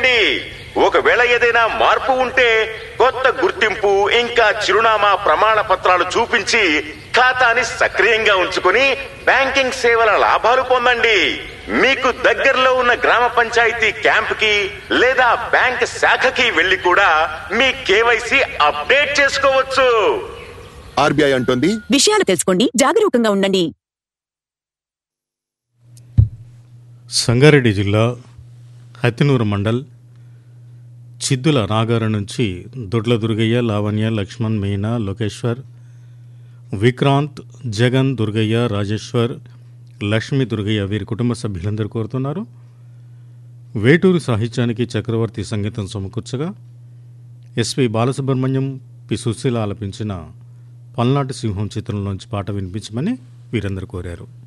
చేయండి ఒకవేళ ఏదైనా మార్పు ఉంటే కొత్త గుర్తింపు ఇంకా చిరునామా ప్రమాణ పత్రాలు చూపించి ఖాతాని సక్రియంగా ఉంచుకుని బ్యాంకింగ్ సేవల లాభాలు పొందండి మీకు దగ్గరలో ఉన్న గ్రామ పంచాయతీ క్యాంప్ కి లేదా బ్యాంక్ శాఖకి వెళ్లి కూడా మీ కేవైసీ అప్డేట్ చేసుకోవచ్చు ఆర్బీఐ అంటోంది విషయాలు తెలుసుకోండి జాగరూకంగా ఉండండి సంగారెడ్డి జిల్లా హతినూరు మండల్ చిద్దుల నాగారం నుంచి దొడ్ల దుర్గయ్య లావణ్య లక్ష్మణ్ మీనా లోకేశ్వర్ విక్రాంత్ జగన్ దుర్గయ్య రాజేశ్వర్ లక్ష్మీ దుర్గయ్య వీరి కుటుంబ సభ్యులందరూ కోరుతున్నారు వేటూరు సాహిత్యానికి చక్రవర్తి సంగీతం సమకూర్చగా ఎస్పి బాలసుబ్రహ్మణ్యం పి సుశీల ఆలపించిన పల్నాటి సింహం చిత్రంలోంచి పాట వినిపించమని వీరందరూ కోరారు